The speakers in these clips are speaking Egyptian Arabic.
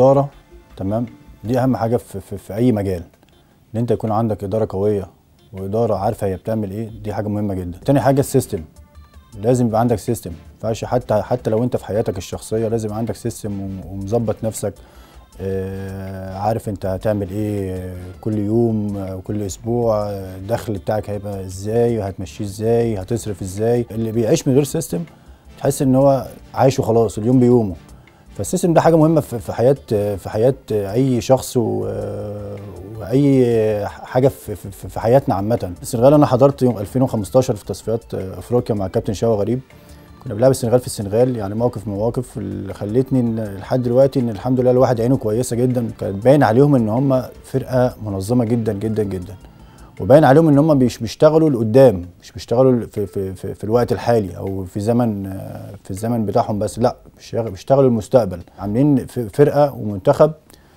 الاداره تمام دي اهم حاجه في, في, في اي مجال ان انت يكون عندك اداره قويه واداره عارفه هي بتعمل ايه دي حاجه مهمه جدا تاني حاجه السيستم لازم يبقى عندك سيستم ما ينفعش حتى حتى لو انت في حياتك الشخصيه لازم يبقى عندك سيستم ومظبط نفسك آه، عارف انت هتعمل ايه كل يوم آه، وكل اسبوع آه، الدخل بتاعك هيبقى ازاي وهتمشيه ازاي هتصرف ازاي اللي بيعيش من غير سيستم تحس ان هو عايش وخلاص اليوم بيومه فالسيستم ده حاجه مهمه في في حياه في حياه اي شخص و- واي حاجه في في- في حياتنا عامه السنغال انا حضرت يوم 2015 في تصفيات افريقيا مع كابتن شاوى غريب كنا بنلعب السنغال في السنغال يعني موقف من المواقف اللي خلتني إن لحد دلوقتي ان الحمد لله الواحد عينه كويسه جدا كانت باين عليهم ان هم فرقه منظمه جدا جدا جدا وباين عليهم ان هم مش بيشتغلوا لقدام مش بيشتغلوا في, في, في, في الوقت الحالي او في زمن في الزمن بتاعهم بس لا بيشتغل- بيشتغلوا المستقبل عاملين ف- فرقه ومنتخب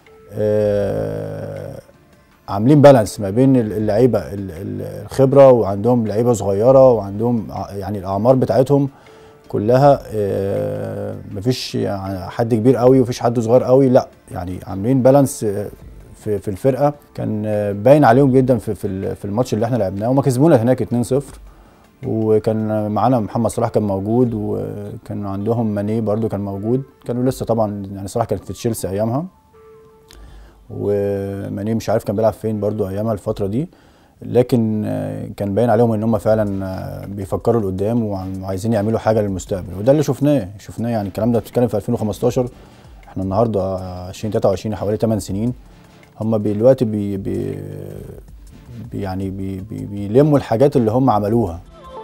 آه، عاملين بالانس ما بين اللعيبه ال- ال- الخبره وعندهم لعيبه صغيره وعندهم ع- يعني الاعمار بتاعتهم كلها آه، مفيش يعني حد كبير قوي ومفيش حد صغير قوي لا يعني عاملين بالانس آه، في في الفرقه كان آه، باين عليهم جدا في في ال- في الماتش اللي احنا لعبناه وما كسبونا هناك 2-0 وكان معانا محمد صلاح كان موجود وكان عندهم ماني برضو كان موجود كانوا لسه طبعا يعني صلاح كانت في تشيلسي ايامها وماني مش عارف كان بيلعب فين برضو ايامها الفتره دي لكن آه، كان باين عليهم ان هم فعلا آه، بيفكروا لقدام وعن- وعايزين يعملوا حاجه للمستقبل وده اللي شفناه شفناه يعني الكلام ده بتتكلم في 2015 احنا النهارده آه، 2023 حوالي 8 سنين هم دلوقتي بي بي بي يعني بي بي بيلموا الحاجات اللي هم عملوها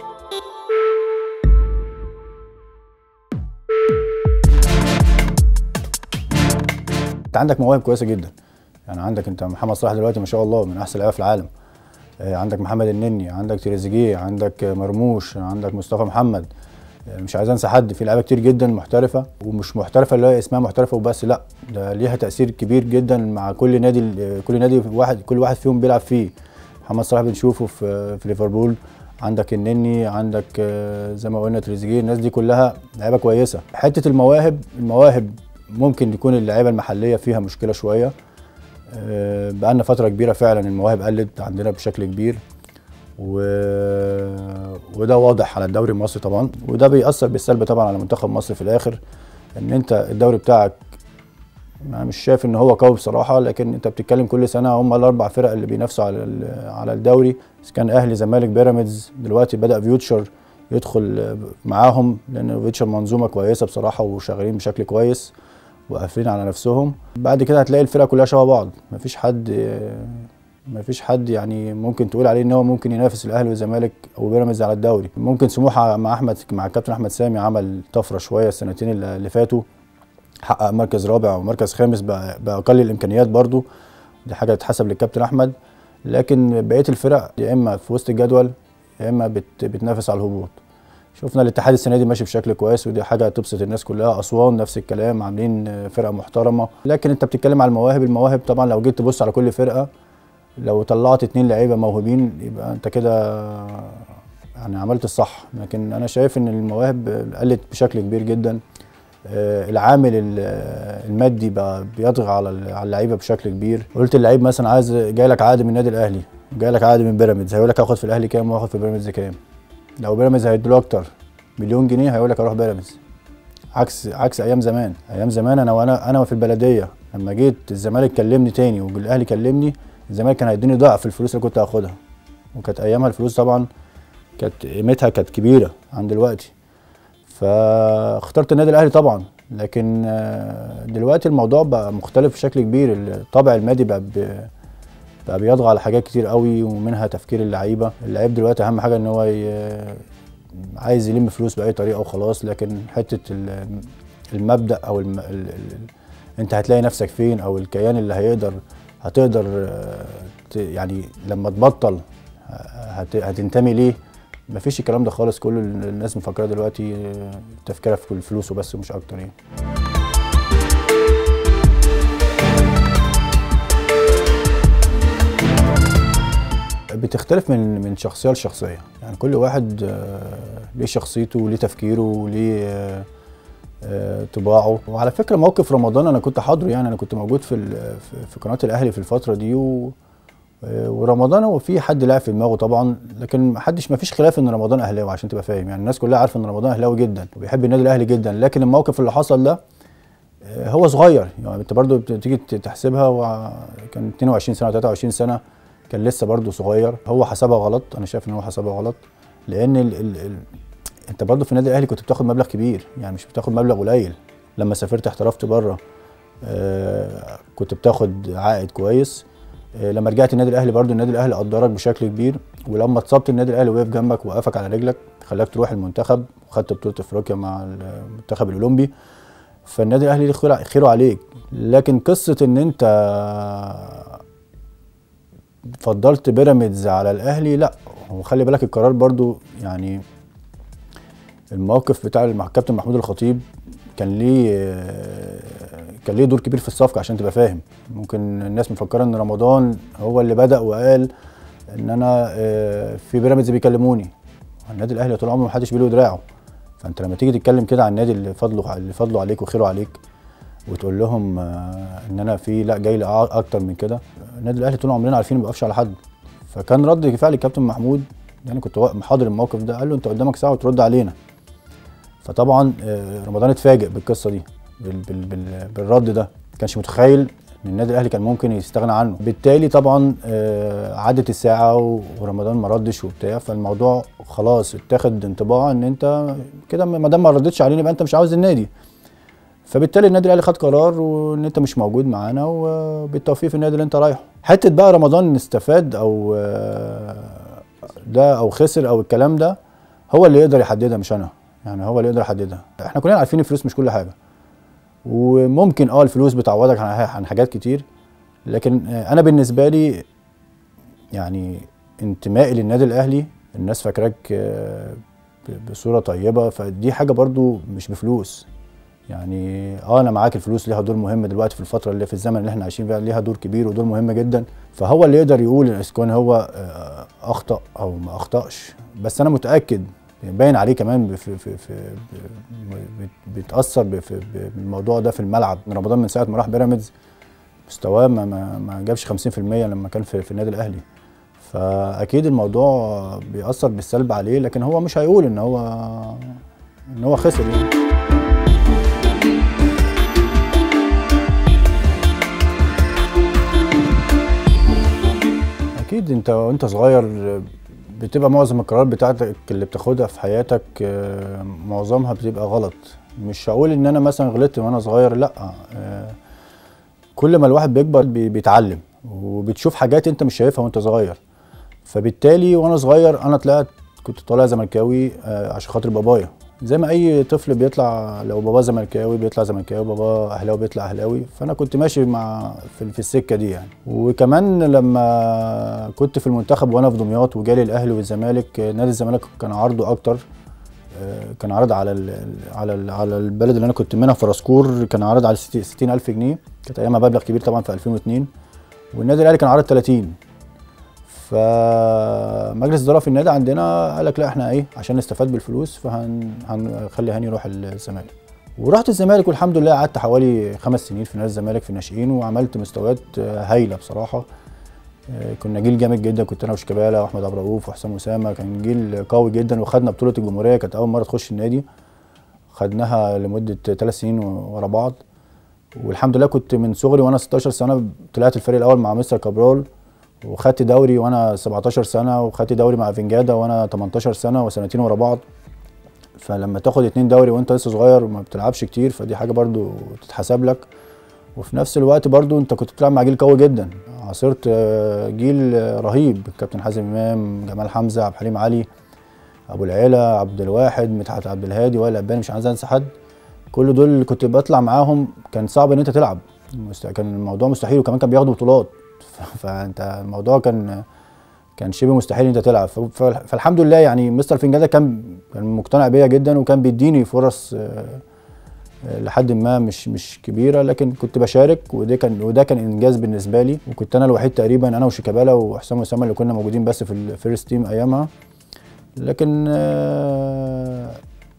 انت عندك مواهب كويسه جدا يعني عندك انت محمد صلاح دلوقتي ما شاء الله من احسن اللعيبه في العالم آه، عندك محمد النني عندك تريزيجيه عندك مرموش عندك مصطفى محمد آه، مش عايز انسى حد في لعيبه كتير جدا محترفه ومش محترفه اللي هي اسمها محترفه وبس لا ده ليها تاثير كبير جدا مع كل نادي كل نادي واحد كل واحد فيهم بيلعب فيه محمد صلاح بنشوفه في في ليفربول عندك النني عندك آه، زي ما قلنا تريزيجيه الناس دي كلها لعيبه كويسه حته المواهب المواهب ممكن يكون اللعيبه المحليه فيها مشكله شويه آه، بقالنا فتره كبيره فعلا المواهب قلت عندنا بشكل كبير و... وده واضح على الدوري المصري طبعا وده بيأثر بالسلب طبعا على منتخب مصر في الاخر ان انت الدوري بتاعك انا مش شايف ان هو قوي بصراحه لكن انت بتتكلم كل سنه هم الاربع فرق اللي بينافسوا على ال- على الدوري اذا كان اهلي زمالك بيراميدز دلوقتي بدا فيوتشر يدخل معاهم لان فيوتشر منظومه كويسه بصراحه وشغالين بشكل كويس وقافلين على نفسهم بعد كده هتلاقي الفرق كلها شبه بعض مفيش حد مفيش حد يعني ممكن تقول عليه ان هو ممكن ينافس الاهلي والزمالك او بيراميدز على الدوري ممكن سموحه مع احمد مع الكابتن احمد سامي عمل طفره شويه السنتين اللي اللي فاتوا حقق مركز رابع ومركز خامس بأ- باقل الامكانيات برضو دي حاجه تتحسب للكابتن احمد لكن بقيه الفرق يا اما في وسط الجدول يا اما بت بتنافس على الهبوط شفنا الاتحاد السنه دي ماشي بشكل كويس ودي حاجه تبسط الناس كلها اسوان نفس الكلام عاملين فرقه محترمه لكن انت بتتكلم على المواهب المواهب طبعا لو جيت تبص على كل فرقه لو طلعت اتنين لعيبه موهوبين يبقى انت كده يعني عملت الصح لكن انا شايف ان المواهب قلت بشكل كبير جدا آه، العامل ال- المادي بقى بيطغى على ال- على اللعيبه بشكل كبير قلت اللعيب مثلا عايز جاي لك عقد من النادي الاهلي جاي لك عقد من بيراميدز هيقول لك هاخد في الاهلي كام واخد في بيراميدز كام لو بيراميدز هيديله اكتر مليون جنيه هيقول لك اروح بيراميدز عكس عكس ايام زمان ايام زمان انا وانا انا في البلديه لما جيت الزمالك كلمني تاني والاهلي كلمني الزمالك كان هيديني ضعف الفلوس اللي كنت هاخدها وكانت ايامها الفلوس طبعا كانت قيمتها كانت كبيره عن دلوقتي فاخترت النادي الاهلي طبعا لكن آه، دلوقتي الموضوع بقى مختلف بشكل كبير الطابع المادي بقى ب- بقى بيطغى على حاجات كتير قوي ومنها تفكير اللعيبه اللعيب دلوقتي اهم حاجه ان هو ي- عايز يلم فلوس باي طريقه وخلاص لكن حته ال- المبدا او الم... ال... ال... انت هتلاقي نفسك فين او الكيان اللي هيقدر هتقدر آه، ت... يعني لما تبطل هت... هتنتمي ليه مفيش الكلام ده خالص كل الناس مفكره دلوقتي آه، تفكيرها في الفلوس وبس ومش اكتر يعني بتختلف من من شخصيه لشخصيه يعني كل واحد آه، ليه شخصيته وليه تفكيره وليه آه، آه، طباعه وعلى فكره موقف رمضان انا كنت حاضره يعني انا كنت موجود في ال- في- في قناه الاهلي في الفتره دي و آه، ورمضان هو في حد لعب في دماغه طبعا لكن ما حدش ما فيش خلاف ان رمضان اهلاوي عشان تبقى فاهم يعني الناس كلها عارفه ان رمضان اهلاوي جدا وبيحب النادي الاهلي جدا لكن الموقف اللي حصل ده آه، هو صغير يعني انت برضو بتيجي تحسبها هو كان 22 سنه 23 سنه كان لسه برضو صغير هو حسبها غلط انا شايف ان هو حسبها غلط لان ال ال ال انت برضو في النادي الاهلي كنت بتاخد مبلغ كبير يعني مش بتاخد مبلغ قليل لما سافرت احترفت بره آه كنت بتاخد عائد كويس آه لما رجعت النادي الاهلي برضو النادي الاهلي قدرك بشكل كبير ولما اتصبت النادي الاهلي وقف جنبك وقفك على رجلك خلاك تروح المنتخب وخدت بطوله افريقيا مع المنتخب الاولمبي فالنادي الاهلي ليه خير- خيره عليك لكن قصه ان انت فضلت بيراميدز على الاهلي لا هو خلي بالك القرار برضو يعني الموقف بتاع المع- الكابتن محمود الخطيب كان ليه كان ليه دور كبير في الصفقه عشان تبقى فاهم ممكن الناس مفكره ان رمضان هو اللي بدا وقال ان انا آه، في بيراميدز بيكلموني النادي الاهلي طول عمره ما حدش بيله دراعه فانت لما تيجي تتكلم كده عن النادي اللي فضله اللي فضله عليك وخيره عليك وتقول لهم آه، ان انا في لا جاي لي أع- اكتر من كده النادي الاهلي طول عمرنا عارفين ما بيقفش على حد فكان رد فعل الكابتن محمود يعني كنت وا- حاضر الموقف ده قال له انت قدامك ساعه وترد علينا فطبعا آه، رمضان اتفاجئ بالقصه دي بال بال بال بالرد ده ما كانش متخيل ان النادي الاهلي كان ممكن يستغنى عنه بالتالي طبعا آه، عدت الساعه و- ورمضان ما ردش وبتاع فالموضوع خلاص اتاخد انطباع ان انت كده ما دام ما ردتش علينا يبقى انت مش عاوز النادي فبالتالي النادي الاهلي خد قرار وان انت مش موجود معانا وبالتوفيق في النادي اللي انت رايحه حته بقى رمضان استفاد او آه، ده او خسر او الكلام ده هو اللي يقدر يحددها مش انا يعني هو اللي يقدر يحددها احنا كلنا عارفين الفلوس مش كل حاجه وممكن اه الفلوس بتعوضك عن عن حاجات كتير لكن آه، انا بالنسبه لي يعني انتمائي للنادي الاهلي الناس فاكراك آه، ب- بصوره طيبه فدي حاجه برضو مش بفلوس يعني اه انا معاك الفلوس ليها دور مهم دلوقتي في الفتره اللي في الزمن اللي احنا عايشين فيها ليها دور كبير ودور مهم جدا فهو اللي يقدر يقول اذا كان هو آه، اخطا او ما اخطاش بس انا متاكد باين عليه كمان في في في ب- بيتاثر ب- في- بالموضوع ده في الملعب رمضان من ساعه ما راح بيراميدز مستواه ما, ما, ما جابش 50% لما كان في, في النادي الاهلي فاكيد الموضوع بيأثر بالسلب عليه لكن هو مش هيقول ان هو ان هو خسر يعني اكيد انت وانت صغير بتبقى معظم القرارات بتاعتك اللي بتاخدها في حياتك آه، معظمها بتبقى غلط مش هقول ان انا مثلا غلطت وانا صغير لا آه، كل ما الواحد بيكبر بي- بيتعلم وبتشوف حاجات انت مش شايفها وانت صغير فبالتالي وانا صغير انا طلعت كنت طالع زملكاوي آه، عشان خاطر بابايا زي ما اي طفل بيطلع لو باباه زملكاوي بيطلع زملكاوي باباه اهلاوي بيطلع اهلاوي فانا كنت ماشي مع في, في السكه دي يعني وكمان لما كنت في المنتخب وانا في دمياط وجالي الاهلي والزمالك آه، نادي الزمالك كان عرضه اكتر آه، كان عرض على ال على ال على البلد اللي انا كنت منها في راسكور كان عرض على 60000 جنيه كانت ايامها مبلغ كبير طبعا في 2002 والنادي الاهلي كان عرض 30 فمجلس الاداره في النادي عندنا قال لك لا احنا ايه عشان نستفاد بالفلوس فهنخلي هاني يروح الزمالك ورحت الزمالك والحمد لله قعدت حوالي خمس سنين في نادي الزمالك في الناشئين وعملت مستويات آه، هايله بصراحه آه، كنا جيل جامد جدا كنت انا وشيكابالا واحمد عبد الرؤوف وحسام اسامه كان جيل قوي جدا وخدنا بطوله الجمهوريه كانت اول مره تخش النادي خدناها لمده ثلاث سنين ورا بعض والحمد لله كنت من صغري وانا 16 سنه طلعت الفريق الاول مع مستر كابرال وخدت دوري وانا 17 سنه وخدت دوري مع فينجادا وانا 18 سنه وسنتين ورا بعض فلما تاخد اتنين دوري وانت لسه صغير وما بتلعبش كتير فدي حاجه برضو تتحسب لك وفي نفس الوقت برضو انت كنت بتلعب مع جيل قوي جدا عاصرت آه، جيل آه، رهيب كابتن حازم امام جمال حمزه عبد الحليم علي ابو العلا عبد الواحد مدحت عبد الهادي وائل عباني مش عايز انسى حد كل دول اللي كنت بطلع معاهم كان صعب ان انت تلعب مست- كان الموضوع مستحيل وكمان كان بياخدوا بطولات ف- فانت الموضوع كان كان شبه مستحيل ان انت تلعب ف- ف- فالحمد لله يعني مستر فنجادا كان كان مقتنع بيا جدا وكان بيديني فرص آه، آه، لحد ما مش مش كبيره لكن كنت بشارك وده كان وده كان انجاز بالنسبه لي وكنت انا الوحيد تقريبا انا وشيكابالا وحسام اسامه اللي كنا موجودين بس في الفيرست تيم ايامها لكن آه،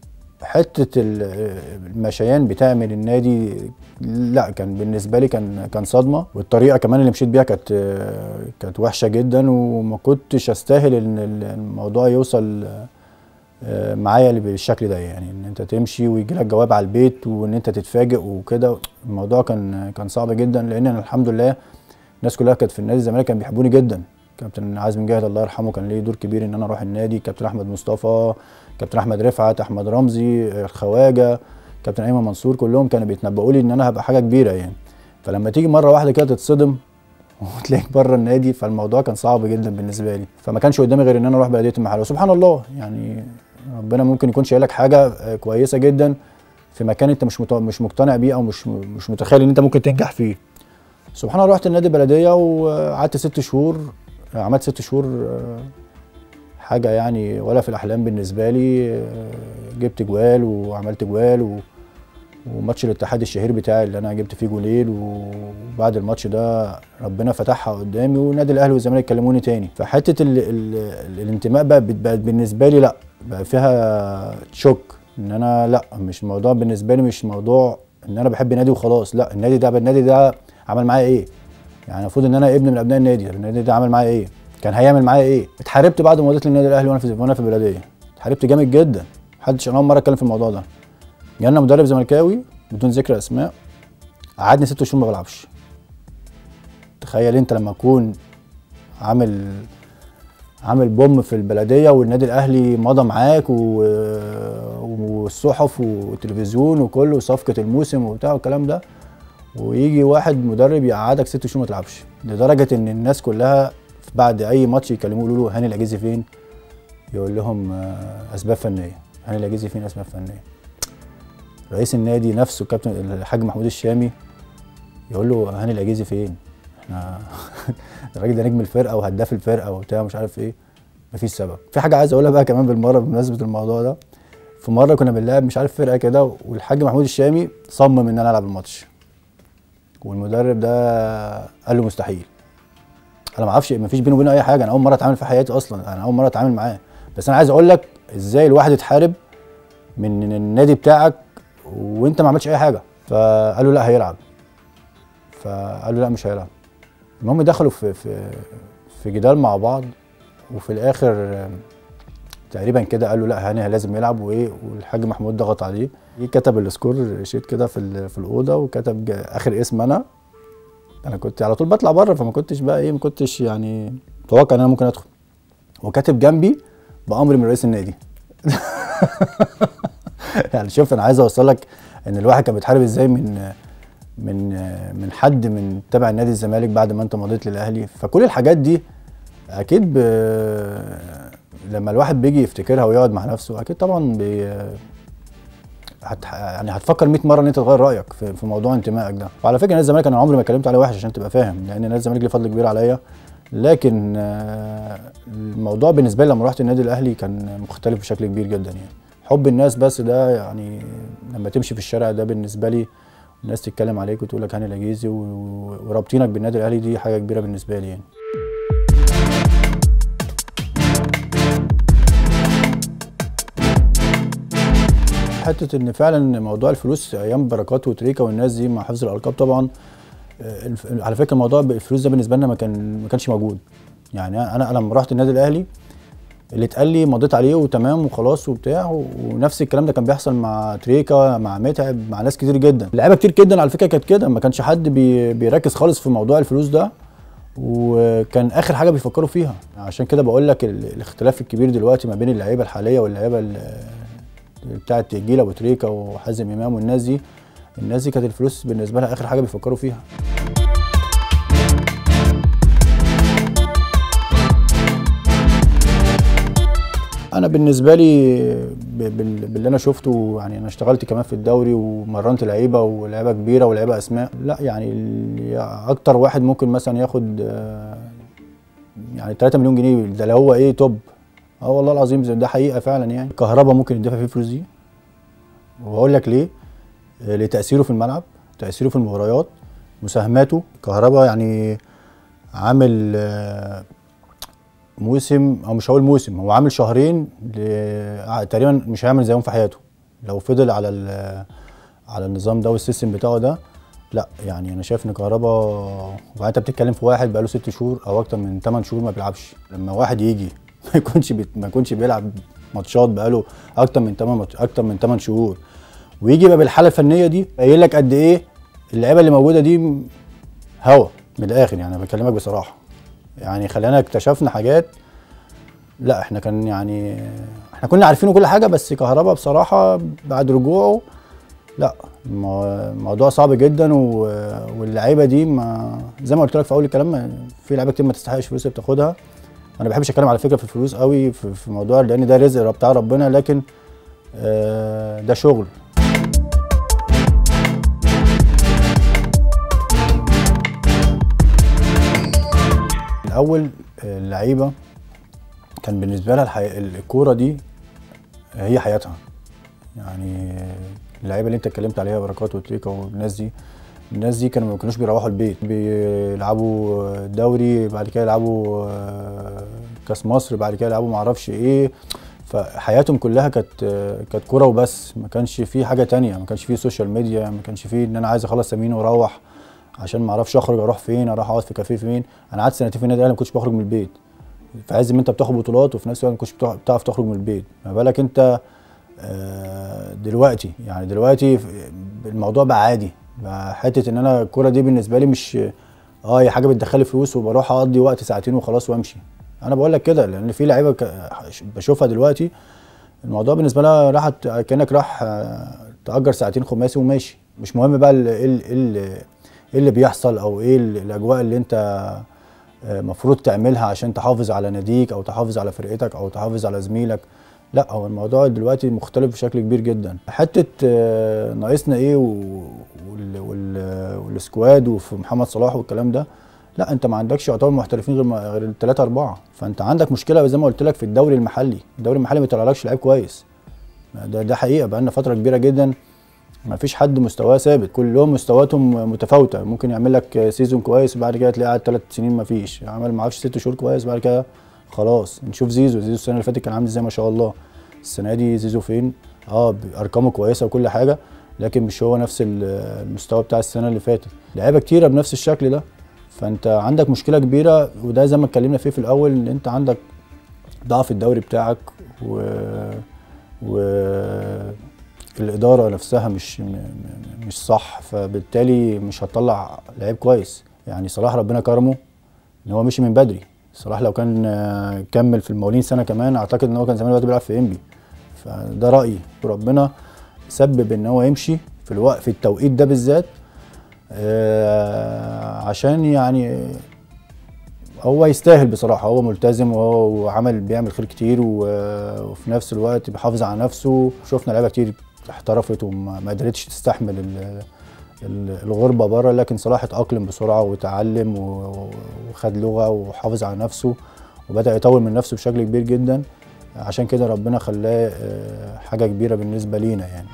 حته ال- المشيان بتاعي من النادي لا كان بالنسبه لي كان كان صدمه والطريقه كمان اللي مشيت بيها كانت كانت وحشه جدا وما كنتش استاهل ان الموضوع يوصل آه، معايا بالشكل ده يعني ان انت تمشي ويجي لك جواب على البيت وان انت تتفاجئ وكده الموضوع كان كان صعب جدا لان انا الحمد لله الناس كلها كانت في النادي الزمالك كانوا بيحبوني جدا كابتن عازم مجاهد الله يرحمه كان ليه دور كبير ان انا اروح النادي كابتن احمد مصطفى كابتن احمد رفعت احمد رمزي الخواجه كابتن ايمن منصور كلهم كانوا بيتنبؤوا لي ان انا هبقى حاجه كبيره يعني فلما تيجي مره واحده كده تتصدم وتلاقيك بره النادي فالموضوع كان صعب جدا بالنسبه لي فما كانش قدامي غير ان انا اروح بلديه المحل وسبحان الله يعني ربنا ممكن يكون شايل لك حاجه آه، كويسه جدا في مكان انت مش مت- مش مقتنع بيه او مش مش متخيل ان انت ممكن تنجح فيه سبحان الله رحت النادي البلديه وقعدت ست شهور عملت ست شهور آه، حاجه يعني ولا في الاحلام بالنسبه لي آه، جبت جوال وعملت جوال و وماتش الاتحاد الشهير بتاعي اللي انا جبت فيه جولين وبعد الماتش ده ربنا فتحها قدامي والنادي الاهلي والزمالك كلموني تاني فحته ال ال الانتماء بقى بت- بقت بالنسبه لي لا بقى فيها شوك ان انا لا مش الموضوع بالنسبه لي مش موضوع ان انا بحب نادي وخلاص لا النادي ده النادي ده عمل معايا ايه يعني المفروض ان انا ابن من ابناء النادي طب النادي ده عمل معايا ايه كان هيعمل معايا ايه اتحاربت بعد ما مضيت للنادي الاهلي وانا في وانا في البلديه اتحاربت جامد جدا محدش انا اول مره اتكلم في الموضوع ده جالنا مدرب زملكاوي بدون ذكر اسماء قعدني ست شهور ما بلعبش تخيل انت لما تكون عامل عامل بوم في البلديه والنادي الاهلي مضى معاك و... والصحف والتلفزيون وكله صفقه الموسم وبتاع والكلام ده ويجي واحد مدرب يقعدك ست شهور ما تلعبش لدرجه ان الناس كلها بعد اي ماتش يكلموه يقولوا له هاني العجيزي فين؟ يقول لهم آه، اسباب فنيه هاني العجيزي فين اسباب فنيه رئيس النادي نفسه كابتن الحاج محمود الشامي يقول له هاني العجيزي فين؟ احنا الراجل ده نجم الفرقه وهداف الفرقه وبتاع مش عارف ايه مفيش سبب في حاجه عايز اقولها بقى كمان بالمره بمناسبه الموضوع ده في مره كنا بنلعب مش عارف فرقه كده والحاج محمود الشامي صمم ان انا العب الماتش والمدرب ده قال له مستحيل انا ما اعرفش مفيش بينه وبينه اي حاجه انا اول مره اتعامل في حياتي اصلا انا اول مره اتعامل معاه بس انا عايز اقول لك ازاي الواحد يتحارب من النادي بتاعك وانت ما عملتش اي حاجه فقالوا لا هيلعب فقالوا لا مش هيلعب المهم دخلوا في في في جدال مع بعض وفي الاخر آم، تقريبا كده قالوا لا هاني لازم يلعب وايه والحاج محمود ضغط عليه جه كتب السكور شيت كده في ال- في الاوضه وكتب ج- اخر اسم انا انا كنت على طول بطلع بره فما كنتش بقى ايه ما كنتش يعني متوقع ان انا ممكن ادخل وكاتب جنبي بامر من رئيس النادي يعني شوف انا عايز اوصل لك ان الواحد كان بيتحارب ازاي من من من حد من تبع النادي الزمالك بعد ما انت مضيت للاهلي فكل الحاجات دي اكيد ب... لما الواحد بيجي يفتكرها ويقعد مع نفسه اكيد طبعا بي... هت... يعني هتفكر 100 مره ان انت تغير رايك في, في موضوع انتمائك ده وعلى فكره نادي الزمالك انا عمري ما اتكلمت عليه وحش عشان تبقى فاهم لان نادي الزمالك ليه فضل كبير عليا لكن آه، الموضوع بالنسبه لي لما رحت النادي الاهلي كان مختلف بشكل كبير جدا يعني حب الناس بس ده يعني لما تمشي في الشارع ده بالنسبه لي الناس تتكلم عليك وتقول لك هاني العجيزي و- ورابطينك بالنادي الاهلي دي حاجه كبيره بالنسبه لي يعني حته ان فعلا موضوع الفلوس ايام بركات وتريكا والناس دي مع حفظ الالقاب طبعا آه، الف- على فكره موضوع الفلوس ده بالنسبه لنا ما كان ما كانش موجود يعني انا انا لما رحت النادي الاهلي اللي اتقال لي مضيت عليه وتمام وخلاص وبتاع و- ونفس الكلام ده كان بيحصل مع تريكا مع متعب مع ناس كتير جدا لعيبه كتير جدا على فكره كانت كده ما كانش حد بي بيركز خالص في موضوع الفلوس ده وكان اخر حاجه بيفكروا فيها عشان كده بقول لك ال- الاختلاف الكبير دلوقتي ما بين اللعيبه الحاليه واللعيبه ال- بتاعه جيل ابو تريكه وحازم امام والناس دي الناس دي كانت الفلوس بالنسبه لها اخر حاجه بيفكروا فيها انا بالنسبه لي ب- بال- باللي انا شفته يعني انا اشتغلت كمان في الدوري ومرنت لعيبه ولعيبه كبيره ولعيبه اسماء لا يعني ال- اكتر واحد ممكن مثلا ياخد آه، يعني 3 مليون جنيه ده لو هو ايه توب اه والله العظيم زي- ده حقيقه فعلا يعني كهربا ممكن يدفع فيه الفلوس دي وهقول لك ليه آه، لتاثيره في الملعب تاثيره في المباريات مساهماته كهربا يعني عامل آه، موسم او مش هقول موسم هو عامل شهرين ل- تقريبا مش هيعمل زيهم في حياته لو فضل على ال- على النظام ده والسيستم بتاعه ده لا يعني انا شايف ان كهربا وبعدين انت بتتكلم في واحد بقاله ست شهور او اكتر من 8 شهور ما بيلعبش لما واحد يجي ما يكونش بي... ما يكونش بيلعب ماتشات بقاله اكتر من 8 ماتش... اكتر من 8 شهور ويجي يبقى بالحاله الفنيه دي قايل لك قد ايه اللعيبه اللي موجوده دي هوا من الاخر يعني انا بكلمك بصراحه يعني خلينا اكتشفنا حاجات لا احنا كان يعني احنا كنا عارفينه كل حاجه بس كهربا بصراحه بعد رجوعه لا المو- الموضوع صعب جدا و- واللعيبه دي ما زي ما قلت لك في اول الكلام ما- في لعيبه كتير ما تستحقش فلوس اللي بتاخدها انا ما بحبش اتكلم على فكره في الفلوس قوي في, في موضوع لان ده رزق بتاع ربنا لكن آه، ده شغل الاول آه، اللعيبه كان بالنسبه لها الحي... الكوره دي هي حياتها يعني اللعيبه اللي انت اتكلمت عليها بركات وتريكا والناس دي الناس دي كانوا ما كانوش بيروحوا البيت بيلعبوا دوري بعد كده يلعبوا آه، كاس مصر بعد كده يلعبوا معرفش ايه فحياتهم كلها كانت آه، كانت كوره وبس ما كانش في حاجه تانية ما كانش في سوشيال ميديا ما كانش في ان انا عايز اخلص تمرين واروح عشان ما اعرفش اخرج اروح فين اروح اقعد في كافيه فين انا قعدت سنتين في النادي الاهلي ما كنتش بخرج من البيت في عز ما انت بتاخد بطولات وفي نفس الوقت ما كنتش بتع- بتعرف تخرج من البيت ما بالك انت آه، دلوقتي يعني دلوقتي الموضوع بقى عادي بقى حته ان انا الكوره دي بالنسبه لي مش اه هي حاجه بتدخلي فلوس وبروح اقضي وقت ساعتين وخلاص وامشي انا بقول لك كده لان في لعيبه ك- بشوفها دلوقتي الموضوع بالنسبه لها راحت كانك راح آه، تاجر ساعتين خماسي وماشي مش مهم بقى ال- ايه ال- ايه ال- ايه اللي بيحصل او ايه ال- الاجواء اللي انت المفروض تعملها عشان تحافظ على ناديك او تحافظ على فرقتك او تحافظ على زميلك لا هو الموضوع دلوقتي مختلف بشكل كبير جدا حته آه، ناقصنا ايه و- وال- وال- والسكواد وفي محمد صلاح والكلام ده لا انت ما عندكش يعتبر محترفين غير ما- غير الثلاثه اربعه فانت عندك مشكله زي ما قلت لك في الدوري المحلي الدوري المحلي ما يطلعلكش لعيب كويس ده ده حقيقه بقى لنا فتره كبيره جدا ما فيش حد مستواه ثابت كلهم مستوياتهم متفاوته ممكن يعمل لك سيزون كويس وبعد كده تلاقيه قعد ثلاث سنين ما فيش عمل ما اعرفش ست شهور كويس بعد كده خلاص نشوف زيزو زيزو السنه اللي فاتت كان عامل ازاي ما شاء الله السنه دي زيزو فين اه ارقامه كويسه وكل حاجه لكن مش هو نفس ال- المستوى بتاع السنه اللي فاتت لعيبه كتيره بنفس الشكل ده فانت عندك مشكله كبيره وده زي ما اتكلمنا فيه في الاول ان انت عندك ضعف الدوري بتاعك و و الاداره نفسها مش م- م- مش صح فبالتالي مش هتطلع لعيب كويس يعني صلاح ربنا كرمه ان هو مشي من بدري صلاح لو كان آه، كمل في المقاولين سنه كمان اعتقد ان هو كان زمان دلوقتي بيلعب في انبي فده رايي وربنا سبب ان هو يمشي في الوقت في التوقيت ده بالذات آه، عشان يعني هو يستاهل بصراحة هو ملتزم وهو عمل بيعمل خير كتير و- وفي نفس الوقت بيحافظ على نفسه شفنا لعيبة كتير احترفت وما ما قدرتش تستحمل ال- ال- الغربة بره لكن صلاح اتأقلم بسرعة وتعلم و- وخد لغة وحافظ على نفسه وبدأ يطور من نفسه بشكل كبير جدا عشان كده ربنا خلاه آه، حاجة كبيرة بالنسبة لينا يعني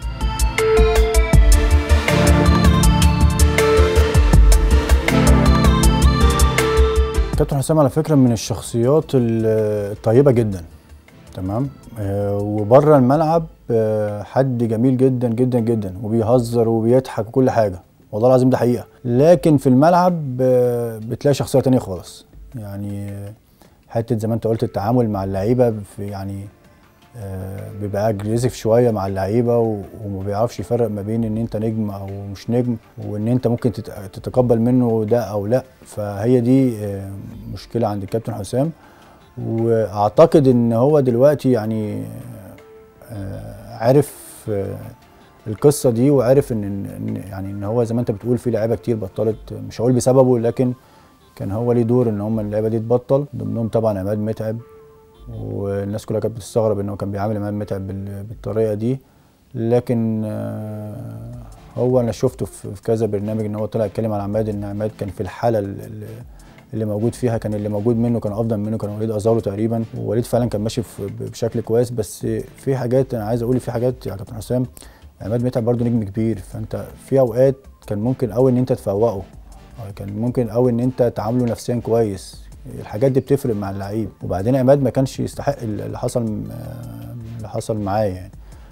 كابتن حسام على فكره من الشخصيات ال- الطيبه جدا تمام آه، وبره الملعب آه، حد جميل جدا جدا جدا وبيهزر وبيضحك وكل حاجه والله العظيم ده حقيقه لكن في الملعب آه، بتلاقي شخصيه تانية خالص يعني آه، حته زي ما انت قلت التعامل مع اللعيبه في يعني آه، بيبقى اجريسيف شويه مع اللعيبه و- وما بيعرفش يفرق ما بين ان انت نجم او مش نجم وان انت ممكن تت- تتقبل منه ده او لا فهي دي آه، مشكله عند الكابتن حسام واعتقد ان هو دلوقتي يعني آه، عارف آه، القصه دي وعارف ان إن- يعني ان هو زي ما انت بتقول في لعيبه كتير بطلت مش هقول بسببه لكن كان هو ليه دور ان هم اللعيبه دي تبطل ضمنهم طبعا عماد متعب والناس كلها كانت بتستغرب ان هو كان بيعامل عماد متعب بال- بالطريقه دي لكن آه، هو انا شفته في في كذا برنامج ان هو طلع يتكلم على عماد ان عماد كان في الحاله ال- ال- اللي موجود فيها كان اللي موجود منه كان افضل منه كان وليد ازارو تقريبا ووليد فعلا كان ماشي في- بشكل كويس بس في حاجات انا عايز اقول في حاجات يا كابتن حسام عماد متعب برضه نجم كبير فانت في اوقات كان ممكن قوي ان انت تفوقه كان ممكن قوي ان انت تعامله نفسيا كويس الحاجات دي بتفرق مع اللعيب وبعدين عماد ما كانش يستحق اللي حصل اللي حصل معاه يعني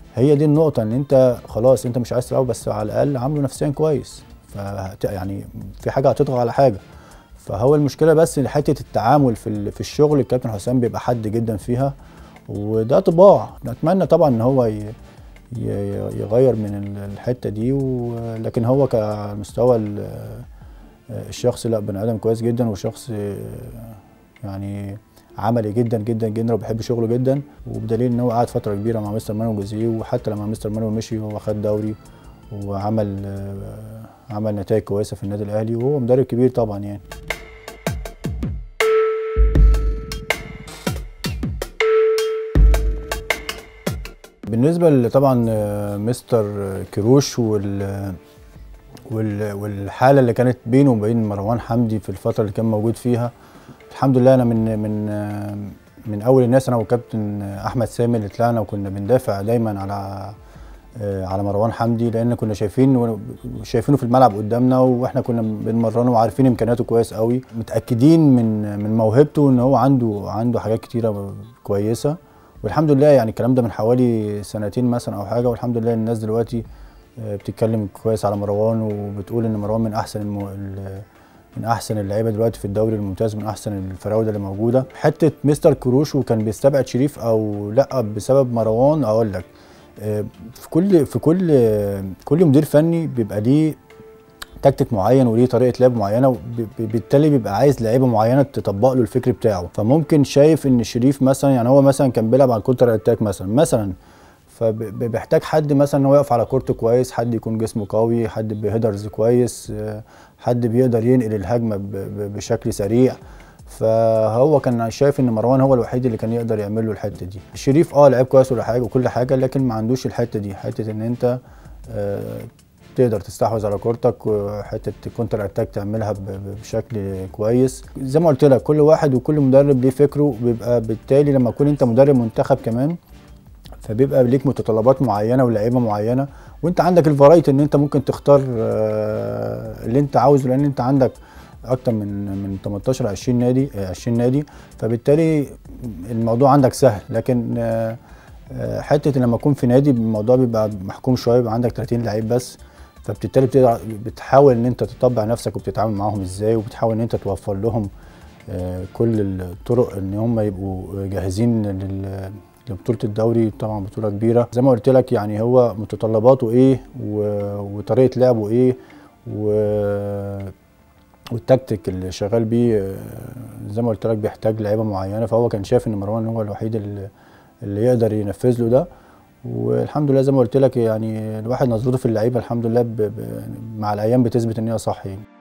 هي دي النقطه ان انت خلاص انت مش عايز تلعب بس على الاقل عامله نفسيا كويس ف يعني في حاجه هتطغى على حاجه فهو المشكله بس ان حته التعامل في ال- في الشغل الكابتن حسام بيبقى حد جدا فيها وده طباع نتمنى طبعا ان هو ي- ي- يغير من ال- الحته دي و- لكن هو كمستوى ال- الشخص لا بني ادم كويس جدا وشخص يعني عملي جدا جدا جدا وبيحب شغله جدا وبدليل ان هو قعد فتره كبيره مع مستر مانو جوزيه وحتى لما مستر مانو مشي هو خد دوري وعمل عمل نتائج كويسه في النادي الاهلي وهو مدرب كبير طبعا يعني بالنسبه ل- طبعا آه، مستر كروش وال وال- والحاله اللي كانت بينه وبين مروان حمدي في الفتره اللي كان موجود فيها الحمد لله انا من من آه، من اول الناس انا وكابتن احمد سامي اللي طلعنا وكنا بندافع دايما على آه، على مروان حمدي لان كنا شايفين شايفينه في الملعب قدامنا واحنا كنا بنمرنه وعارفين امكانياته كويس قوي متاكدين من من موهبته ان هو عنده عنده حاجات كتيره كويسه والحمد لله يعني الكلام ده من حوالي سنتين مثلا او حاجه والحمد لله الناس دلوقتي آه، بتتكلم كويس على مروان وبتقول ان مروان من احسن المو... ال- من احسن اللعيبه دلوقتي في الدوري الممتاز من احسن الفراوده اللي موجوده حته مستر كروش وكان بيستبعد شريف او لا بسبب مروان اقول لك آه، في كل في كل كل مدير فني بيبقى ليه تكتيك معين وليه طريقه لعب معينه وبالتالي بيبقى عايز لعيبه معينه تطبق له الفكر بتاعه فممكن شايف ان شريف مثلا يعني هو مثلا كان بيلعب على الكونتر اتاك مثلا مثلا فبيحتاج حد مثلا ان هو يقف على كورته كويس حد يكون جسمه قوي حد بهيدرز كويس آه، حد بيقدر ينقل الهجمه ب- ب- بشكل سريع فهو كان شايف ان مروان هو الوحيد اللي كان يقدر يعمل له الحته دي شريف اه لعيب كويس ولا حاجه وكل حاجه لكن ما عندوش الحته دي حته ان انت آه، تقدر تستحوذ على كورتك وحته كونتر اتاك تعملها ب- ب- بشكل كويس زي ما قلت لك كل واحد وكل مدرب ليه فكره بيبقى بالتالي لما تكون انت مدرب منتخب كمان فبيبقى ليك متطلبات معينه ولاعيبه معينه وانت عندك الفرايتي ان انت ممكن تختار آه، اللي انت عاوزه لان انت عندك اكتر من من 18 20 نادي آه، 20 نادي فبالتالي الموضوع عندك سهل لكن آه، آه، حته لما اكون في نادي الموضوع بيبقى محكوم شويه بيبقى عندك 30 لعيب بس فبالتالي بتقدر بتحاول ان انت تطبع نفسك وبتتعامل معاهم ازاي وبتحاول ان انت توفر لهم آه، كل الطرق ان هم يبقوا جاهزين لل- لبطولة الدوري طبعا بطولة كبيرة زي ما قلت لك يعني هو متطلباته ايه و- وطريقة لعبه ايه و والتكتيك اللي شغال بيه آه، زي ما قلت لك بيحتاج لعيبه معينه فهو كان شايف ان مروان هو الوحيد اللي, اللي يقدر ينفذ له ده والحمد لله زي ما قلت لك يعني الواحد نظرته في اللعيبه الحمد لله ب... ب... مع الايام بتثبت ان هي صح يعني